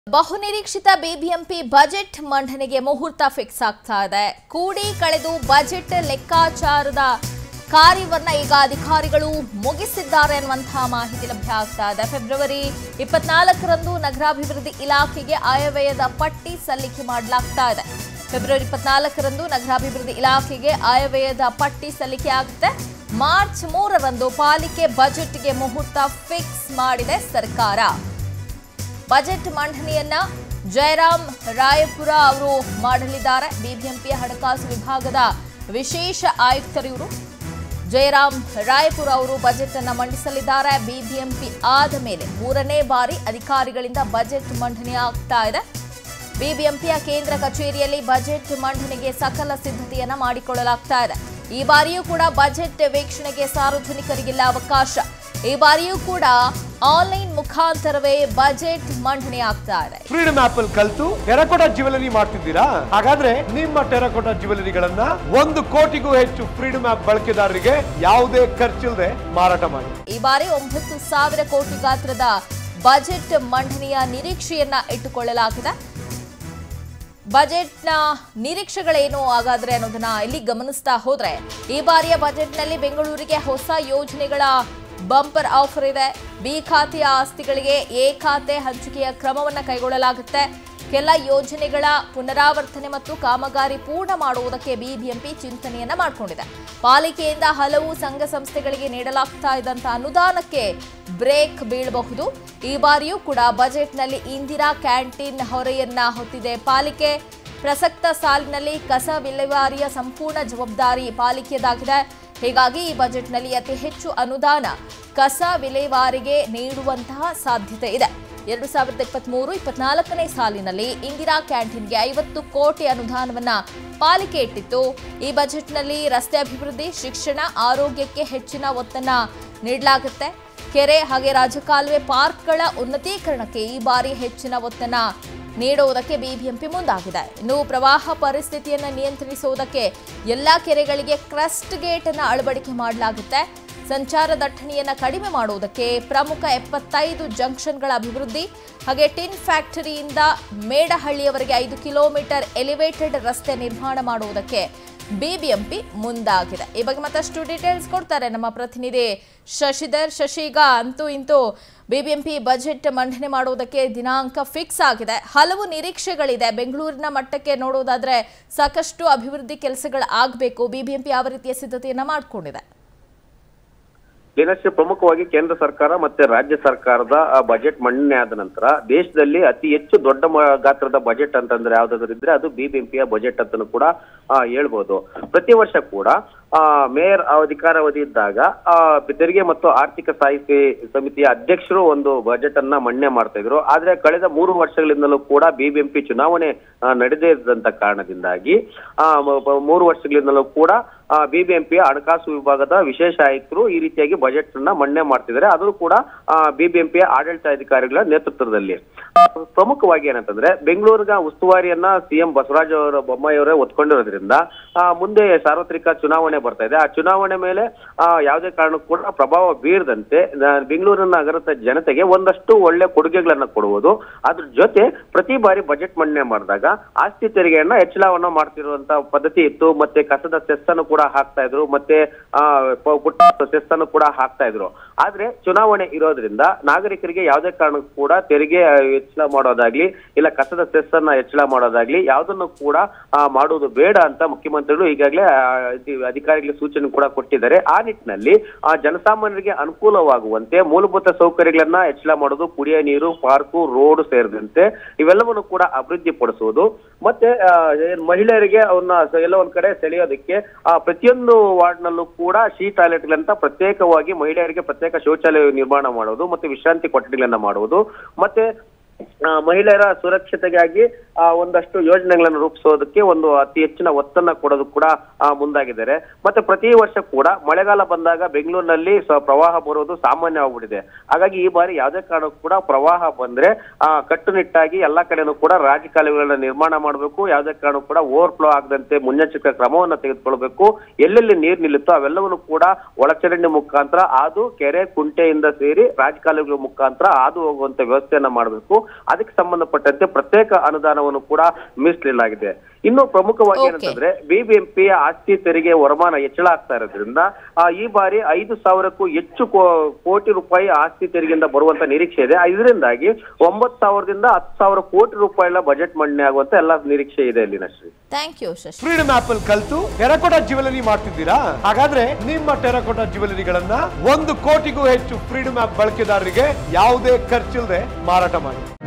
ಬಹುನಿರೀಕ್ಷಿತ BBMP budget ಮಂಡನೆಗೆ ಮುಹೂರ್ತ ಫಿಕ್ಸ್ ಆಗ್ತಾ ಇದೆ ಕೂಡಿ ಕಳೆದು ಬಜೆಟ್ ಲೆಕ್ಕಾಚಾರದ ಕಾರ್ಯವನ್ನ ಈಗ ಅಧಿಕಾರಿಗಳು ಮುಗಿಸಿದ್ದಾರೆ ಅನ್ನುವಂತಹ ಮಾಹಿತಿ ಲಭ್ಯ ಆಗ್ತಾ ಇದೆ ಫೆಬ್ರವರಿ ಇಪ್ಪತ್ನಾಲ್ಕರಂದು ನಗರಾಭಿವೃದ್ಧಿ ಇಲಾಖೆಗೆ ಆಯವ್ಯಯದ ಪಟ್ಟಿ ಸಲ್ಲಿಕೆ ಮಾಡಲಾಗ್ತಾ ಇದೆ ಫೆಬ್ರವರಿ ಇಪ್ಪತ್ನಾಲ್ಕರಂದು ನಗರಾಭಿವೃದ್ಧಿ ಇಲಾಖೆಗೆ ಆಯವ್ಯಯದ ಪಟ್ಟಿ ಸಲ್ಲಿಕೆ ಆಗುತ್ತೆ ಮಾರ್ಚ್ ಮೂರರಂದು ಪಾಲಿಕೆ ಬಜೆಟ್ಗೆ ಮುಹೂರ್ತ ಫಿಕ್ಸ್ ಮಾಡಿದೆ ಸರ್ಕಾರ ಬಜೆಟ್ ಮಂಡನೆಯನ್ನ ಜಯರಾಮ್ ರಾಯಪುರ ಅವರು ಮಾಡಲಿದ್ದಾರೆ ಬಿಬಿಎಂಪಿ ಹಣಕಾಸು ವಿಭಾಗದ ವಿಶೇಷ ಆಯುಕ್ತರು ಇವರು ಜಯರಾಮ್ ರಾಯಪುರ ಅವರು ಬಜೆಟ್ ಅನ್ನ ಮಂಡಿಸಲಿದ್ದಾರೆ ಬಿಬಿಎಂಪಿ ಆದ ಮೇಲೆ ಮೂರನೇ ಬಾರಿ ಅಧಿಕಾರಿಗಳಿಂದ ಬಜೆಟ್ ಮಂಡನೆ ಆಗ್ತಾ ಇದೆ ಬಿಬಿಎಂಪಿಯ ಕೇಂದ್ರ ಕಚೇರಿಯಲ್ಲಿ ಬಜೆಟ್ ಮಂಡನೆಗೆ ಸಕಲ ಸಿದ್ಧತೆಯನ್ನ ಮಾಡಿಕೊಳ್ಳಲಾಗ್ತಾ ಇದೆ ಈ ಬಾರಿಯೂ ಕೂಡ ಬಜೆಟ್ ವೀಕ್ಷಣೆಗೆ ಸಾರ್ವಜನಿಕರಿಗಿಲ್ಲ ಅವಕಾಶ ಈ ಬಾರಿಯೂ ಕೂಡ ಆನ್ಲೈನ್ ಮುಖಾಂತರವೇ ಬಜೆಟ್ ಮಂಡನೆ ಆಗ್ತಾ ಇದೆ ಫ್ರೀಡಮ್ ಆಪ್ ಅಲ್ಲಿ ಕಲ್ತು ಟೆರಕೋಟಾ ಜ್ಯುವೆಲರಿ ಮಾಡ್ತಿದ್ದೀರಾ ಹಾಗಾದ್ರೆ ನಿಮ್ಮ ಟೆರಕೋಟಾ ಜ್ಯುವೆಲರಿಗಳನ್ನ ಒಂದು ಕೋಟಿಗೂ ಹೆಚ್ಚು ಫ್ರೀಡಮ್ ಆಪ್ ಬಳಕೆದಾರರಿಗೆ ಯಾವುದೇ ಖರ್ಚಿಲ್ಲದೆ ಮಾರಾಟ ಮಾಡಿ ಈ ಬಾರಿ ಒಂಬತ್ತು ಸಾವಿರ ಕೋಟಿ ಗಾತ್ರದ ಬಜೆಟ್ ಮಂಡನೆಯ ನಿರೀಕ್ಷೆಯನ್ನ ಇಟ್ಟುಕೊಳ್ಳಲಾಗಿದೆ ಬಜೆಟ್ನ ನಿರೀಕ್ಷೆಗಳೇನು ಹಾಗಾದ್ರೆ ಅನ್ನೋದನ್ನ ಇಲ್ಲಿ ಗಮನಿಸ್ತಾ ಹೋದ್ರೆ ಈ ಬಾರಿಯ ಬಜೆಟ್ನಲ್ಲಿ ಬೆಂಗಳೂರಿಗೆ ಹೊಸ ಯೋಜನೆಗಳ ಬಂಪರ್ ಆಫರ್ ಇದೆ ಬಿ ಖಾತೆಯ ಆಸ್ತಿಗಳಿಗೆ ಎ ಖಾತೆ ಹಂಚಿಕೆಯ ಕ್ರಮವನ್ನು ಕೈಗೊಳ್ಳಲಾಗುತ್ತೆ ಕೆಲ ಯೋಜನೆಗಳ ಪುನರಾವರ್ತನೆ ಮತ್ತು ಕಾಮಗಾರಿ ಪೂರ್ಣ ಮಾಡುವುದಕ್ಕೆ ಬಿಬಿಎಂಪಿ ಚಿಂತನೆಯನ್ನ ಮಾಡಿಕೊಂಡಿದೆ ಪಾಲಿಕೆಯಿಂದ ಹಲವು ಸಂಘ ಸಂಸ್ಥೆಗಳಿಗೆ ನೀಡಲಾಗ್ತಾ ಇದ್ದಂತ ಅನುದಾನಕ್ಕೆ ಬ್ರೇಕ್ ಬೀಳಬಹುದು ಈ ಬಾರಿಯೂ ಕೂಡ ಬಜೆಟ್ನಲ್ಲಿ ಇಂದಿರಾ ಕ್ಯಾಂಟೀನ್ ಹೊರೆಯನ್ನ ಹೊತ್ತಿದೆ ಪಾಲಿಕೆ ಪ್ರಸಕ್ತ ಸಾಲಿನಲ್ಲಿ ಕಸ ವಿಲೇವಾರಿಯ ಸಂಪೂರ್ಣ ಜವಾಬ್ದಾರಿ ಪಾಲಿಕೆಯದಾಗಿದೆ ಹೀಗಾಗಿ ಈ ಬಜೆಟ್ನಲ್ಲಿ ಅತಿ ಹೆಚ್ಚು ಅನುದಾನ ಕಸ ವಿಲೇವಾರಿಗೆ ನೀಡುವಂತಹ ಸಾಧ್ಯತೆ ಇದೆ ಎರಡು ಸಾವಿರದ ಇಪ್ಪತ್ಮೂರು ಇಪ್ಪತ್ನಾಲ್ಕನೇ ಸಾಲಿನಲ್ಲಿ ಇಂದಿರಾ ಕ್ಯಾಂಟೀನ್ಗೆ ಐವತ್ತು ಕೋಟಿ ಅನುದಾನವನ್ನ ಪಾಲಿಕೆ ಇಟ್ಟಿತ್ತು ಈ ಬಜೆಟ್ನಲ್ಲಿ ರಸ್ತೆ ಅಭಿವೃದ್ಧಿ ಶಿಕ್ಷಣ ಆರೋಗ್ಯಕ್ಕೆ ಹೆಚ್ಚಿನ ಒತ್ತನ್ನ ನೀಡಲಾಗುತ್ತೆ ಕೆರೆ ಹಾಗೆ ರಾಜಕಾಲುವೆ ಪಾರ್ಕ್ಗಳ ಉನ್ನತೀಕರಣಕ್ಕೆ ಈ ಬಾರಿ ಹೆಚ್ಚಿನ ಒತ್ತನ್ನ ನೀಡುವುದಕ್ಕೆ ಬಿಬಿಎಂಪಿ ಮುಂದಾಗಿದೆ ಇನ್ನು ಪ್ರವಾಹ ಪರಿಸ್ಥಿತಿಯನ್ನು ನಿಯಂತ್ರಿಸುವುದಕ್ಕೆ ಎಲ್ಲಾ ಕೆರೆಗಳಿಗೆ ಕ್ರಸ್ಟ್ ಗೇಟ್ ಅನ್ನು ಅಳವಡಿಕೆ ಮಾಡಲಾಗುತ್ತೆ ಸಂಚಾರ ದಟ್ಟಣೆಯನ್ನು ಕಡಿಮೆ ಮಾಡುವುದಕ್ಕೆ ಪ್ರಮುಖ ಎಪ್ಪತ್ತೈದು ಜಂಕ್ಷನ್ಗಳ ಅಭಿವೃದ್ಧಿ ಹಾಗೆ ಟಿನ್ ಫ್ಯಾಕ್ಟರಿಯಿಂದ ಮೇಡಹಳ್ಳಿಯವರೆಗೆ ಐದು ಕಿಲೋಮೀಟರ್ ಎಲಿವೇಟೆಡ್ ರಸ್ತೆ ನಿರ್ಮಾಣ ಮಾಡುವುದಕ್ಕೆ ಬಿಬಿಎಂಪಿ ಮುಂದಾಗಿದೆ ಈ ಬಗ್ಗೆ ಮತ್ತಷ್ಟು ಡೀಟೇಲ್ಸ್ ಕೊಡ್ತಾರೆ ನಮ್ಮ ಪ್ರತಿನಿಧಿ ಶಶಿಧರ್ ಶಶಿಗ ಅಂತೂ ಇಂತೂ ಬಿಬಿಎಂಪಿ ಬಜೆಟ್ ಮಂಡನೆ ಮಾಡುವುದಕ್ಕೆ ದಿನಾಂಕ ಫಿಕ್ಸ್ ಆಗಿದೆ ಹಲವು ನಿರೀಕ್ಷೆಗಳಿದೆ ಬೆಂಗಳೂರಿನ ಮಟ್ಟಕ್ಕೆ ನೋಡೋದಾದ್ರೆ ಸಾಕಷ್ಟು ಅಭಿವೃದ್ಧಿ ಕೆಲಸಗಳು ಆಗಬೇಕು ಬಿಬಿಎಂಪಿ ಯಾವ ರೀತಿಯ ಸಿದ್ಧತೆಯನ್ನ ಮಾಡಿಕೊಂಡಿದೆ ದಿನಕ್ಕೆ ಪ್ರಮುಖವಾಗಿ ಕೇಂದ್ರ ಸರ್ಕಾರ ಮತ್ತೆ ರಾಜ್ಯ ಸರ್ಕಾರದ ಆ, ಬಜೆಟ್ ಮಂಡನೆ ಆದ ನಂತರ ದೇಶದಲ್ಲಿ ಅತಿ ಹೆಚ್ಚು ದೊಡ್ಡ ಮ- ಗಾತ್ರದ ಬಜೆಟ್ ಅಂತಂದ್ರೆ ಯಾವ್ದಾದ್ರು ಇದ್ರೆ ಅದು ಬಿಬಿಎಂಪಿಯ ಬಜೆಟ್ ಅಂತಲೂ ಕೂಡ ಆ, ಹೇಳ್ಬೋದು ಪ್ರತಿ ವರ್ಷ ಕೂಡ ಆ, ಮೇಯರ್ ಅಧಿಕಾರಾವಧಿ ಇದ್ದಾಗ ಆ, ತೆರಿಗೆ ಮತ್ತು ಆರ್ಥಿಕ ಸಾಹಿತ್ಯ ಸಮಿತಿಯ ಅಧ್ಯಕ್ಷರು ಒಂದು ಬಜೆಟ್ ಅನ್ನ ಮಂಡನೆ ಮಾಡ್ತಾ ಇದ್ರು ಆದ್ರೆ ಕಳೆದ ಮೂರು ವರ್ಷಗಳಿಂದಲೂ ಕೂಡ ಬಿಬಿಎಂಪಿ ಚುನಾವಣೆ ಆ, ನಡೆದೇ ಇದ್ದಂತ ಕಾರಣದಿಂದಾಗಿ ಆ, ಮ- ಮ- ಮೂರು ವರ್ಷಗಳಿಂದಲೂ ಕೂಡ ಬಿಬಿಎಂಪಿಯ ಹಣಕಾಸು ವಿಭಾಗದ ವಿಶೇಷ ಆಯುಕ್ತರು ಈ ರೀತಿಯಾಗಿ ಬಜೆಟ್ ಅನ್ನ ಮಂಡನೆ ಮಾಡ್ತಿದ್ದಾರೆ ಅದು ಕೂಡ ಬಿಬಿಎಂಪಿಯ ಆಡಳಿತಾಧಿಕಾರಿಗಳ ನೇತೃತ್ವದಲ್ಲಿ ಪ್ರಮುಖವಾಗಿ ಏನಂತಂದ್ರೆ ಬೆಂಗಳೂರಿನ ಉಸ್ತುವಾರಿಯನ್ನ ಸಿಎಂ ಬಸವರಾಜ ಅವರ ಬೊಮ್ಮಾಯಿ ಅವರೇ ಒತ್ಕೊಂಡಿರೋದ್ರಿಂದ ಆ, ಮುಂದೆ ಸಾರ್ವತ್ರಿಕ ಚುನಾವಣೆ ಬರ್ತಾ ಇದೆ ಆ ಚುನಾವಣೆ ಮೇಲೆ ಆ, ಯಾವುದೇ ಕಾರಣಕ್ಕೂ ಕೂಡ ಪ್ರಭಾವ ಬೀರದಂತೆ ನ- ಬೆಂಗಳೂರಿನ ನಗರದ ಜನತೆಗೆ ಒಂದಷ್ಟು ಒಳ್ಳೆ ಕೊಡುಗೆಗಳನ್ನ ಕೊಡುವುದು ಅದ್ರ ಜೊತೆ ಪ್ರತಿ ಬಾರಿ ಬಜೆಟ್ ಮಂಡನೆ ಮಾಡಿದಾಗ ಆಸ್ತಿ ತೆರಿಗೆಯನ್ನ ಹೆಚ್ಚಳವನ್ನ ಮಾಡ್ತಿರುವಂತ ಪದ್ಧತಿ ಇತ್ತು ಮತ್ತೆ ಕಸದ ಸೆಸ್ ಅನ್ನು ಕೂಡ ಹಾಕ್ತಾ ಇದ್ರು ಮತ್ತೆ ಆ ಪ- ಪುಟ್ಟ ಸೆಸ್ ಅನ್ನು ಕೂಡ ಹಾಕ್ತಾ ಇದ್ರು ಆದ್ರೆ ಚುನಾವಣೆ ಇರೋದ್ರಿಂದ ನಾಗರಿಕರಿಗೆ ಯಾವುದೇ ಕಾರಣಕ್ಕೂ ಕೂಡ ತೆರಿಗೆ ಆ, ಹೆಚ್ಚಳ ಮಾಡೋದಾಗ್ಲಿ ಇಲ್ಲ ಕಸದ ಸೆಸ್ ಅನ್ನ ಹೆಚ್ಚಳ ಮಾಡೋದಾಗ್ಲಿ ಯಾವುದನ್ನು ಕೂಡ ಆ, ಮಾಡುವುದು ಬೇಡ ಅಂತ ಮುಖ್ಯಮಂತ್ರಿಗಳು ಈಗಾಗಲೇ ಆ, ಇದು ಅಧಿಕಾರಿಗಳಿಗೆ ಸೂಚನೆ ಕೂಡ ಕೊಟ್ಟಿದ್ದಾರೆ ಆ ನಿಟ್ಟಿನಲ್ಲಿ ಆ ಜನಸಾಮಾನ್ಯರಿಗೆ ಅನುಕೂಲವಾಗುವಂತೆ ಮೂಲಭೂತ ಸೌಕರ್ಯಗಳನ್ನ ಹೆಚ್ಚಳ ಮಾಡೋದು ಕುಡಿಯ ನೀರು ಪಾರ್ಕು ರೋಡ್ ಸೇರಿದಂತೆ ಇವೆಲ್ಲವನ್ನು ಕೂಡ ಅಭಿವೃದ್ಧಿ ಪಡಿಸುವುದು ಮತ್ತೆ ಆ, ಏನ್ ಮಹಿಳೆಯರಿಗೆ ಅವನ್ನ ಸ- ಎಲ್ಲ ಒಂದ್ ಕಡೆ ಸೆಳೆಯೋದಕ್ಕೆ ಆ, ಪ್ರತಿಯೊಂದು ವಾರ್ಡ್ ನಲ್ಲೂ ಕೂಡ ಶೀ ಟಾಯ್ಲೆಟ್ಗಳಂತ ಪ್ರತ್ಯೇಕವಾಗಿ ಮಹಿಳೆಯರಿಗೆ ಪ್ರತ್ಯೇಕ ಶೌಚಾಲಯ ನಿರ್ಮಾಣ ಮಾಡುವುದು ಮತ್ತೆ ವಿಶ್ರಾಂತಿ ಕೊಠಡಿಗಳನ್ನ ಮಾಡುವುದು ಮತ್ತೆ ಆ, ಮಹಿಳೆಯರ ಸುರಕ್ಷತೆಗಾಗಿ ಆ, ಒಂದಷ್ಟು ಯೋಜನೆಗಳನ್ನು ರೂಪಿಸೋದಕ್ಕೆ ಒಂದು ಅತಿ ಹೆಚ್ಚಿನ ಒತ್ತನ್ನ ಕೊಡೋದು ಕೂಡ ಆ, ಮುಂದಾಗಿದ್ದಾರೆ ಮತ್ತೆ ಪ್ರತಿ ವರ್ಷ ಕೂಡ ಮಳೆಗಾಲ ಬಂದಾಗ ಬೆಂಗಳೂರಿನಲ್ಲಿ ಸ್ವ ಪ್ರವಾಹ ಬರೋದು ಸಾಮಾನ್ಯವಾಗ್ಬಿಟ್ಟಿದೆ ಹಾಗಾಗಿ ಈ ಬಾರಿ ಯಾವುದೇ ಕಾರಣಕ್ಕೂ ಕೂಡ ಪ್ರವಾಹ ಬಂದ್ರೆ ಆ, ಕಟ್ಟುನಿಟ್ಟಾಗಿ ಎಲ್ಲಾ ಕಡೆನೂ ಕೂಡ ರಾಜಕಾಲುವೆಗಳನ್ನ ನಿರ್ಮಾಣ ಮಾಡಬೇಕು ಯಾವುದೇ ಕಾರಣಕ್ಕೂ ಕೂಡ ಓವರ್ ಫ್ಲೋ ಆಗದಂತೆ ಮುನ್ನೆಚ್ಚರಿಕೆ ಕ್ರಮವನ್ನ ತೆಗೆದುಕೊಳ್ಬೇಕು ಎಲ್ಲೆಲ್ಲಿ ನೀರು ನಿಲ್ಲುತ್ತೋ ಅವೆಲ್ಲವನ್ನು ಕೂಡ ಒಳಚರಂಡಿ ಮುಖಾಂತರ ಅದು ಕೆರೆ ಕುಂಟೆಯಿಂದ ಸೇರಿ ರಾಜಕಾಲುವೆಗಳ ಮುಖಾಂತರ ಹಾದು ಹೋಗುವಂತ ವ್ಯವಸ್ಥೆಯನ್ನ ಮಾಡಬೇಕು ಅದಕ್ಕೆ ಸಂಬಂಧಪಟ್ಟಂತೆ ಪ್ರತ್ಯೇಕ ಅನುದಾನವನ್ನು ಕೂಡ ಮೀಸಲಿಡಲಾಗಿದೆ ಇನ್ನು ಪ್ರಮುಖವಾಗಿ Okay. ಏನಂತಂದ್ರೆ ಬಿಬಿಎಂಪಿಯ ಆಸ್ತಿ ತೆರಿಗೆ ವರಮಾನ ಹೆಚ್ಚಳ ಆಗ್ತಾ ಇರೋದ್ರಿಂದ ಆ, ಈ ಬಾರಿ ಐದು ಸಾವಿರಕ್ಕೂ ಹೆಚ್ಚು ಕೋ- ಕೋಟಿ ರೂಪಾಯಿ ಆಸ್ತಿ ತೆರಿಗೆಯಿಂದ ಬರುವಂತ ನಿರೀಕ್ಷೆ ಇದೆ ಇದರಿಂದಾಗಿ ಒಂಬತ್ತು ಸಾವಿರದಿಂದ ಹತ್ತು ಸಾವಿರ ಕೋಟಿ ರೂಪಾಯಿಗಳ ಬಜೆಟ್ ಮಂಡನೆ ಆಗುವಂತ ಎಲ್ಲ ನಿರೀಕ್ಷೆ ಇದೆ ಇಲ್ಲಿ Shri thank you Shashi freedom app ಅಲ್ಲಿ ಕಲ್ತು ಟೆರಕೋಟಾ ಜ್ಯುವೆಲರಿ ಮಾಡ್ತಿದ್ದೀರಾ ಹಾಗಾದ್ರೆ ನಿಮ್ಮ ಟೆರಕೋಟಾ ಜ್ಯುವೆಲರಿಗಳನ್ನ ಒಂದು ಕೋಟಿಗೂ ಹೆಚ್ಚು ಫ್ರೀಡಮ್ ಆಪ್ ಬಳಕೆದಾರರಿಗೆ ಯಾವುದೇ ಖರ್ಚಿಲ್ಲದೆ ಮಾರಾಟ ಮಾಡಿ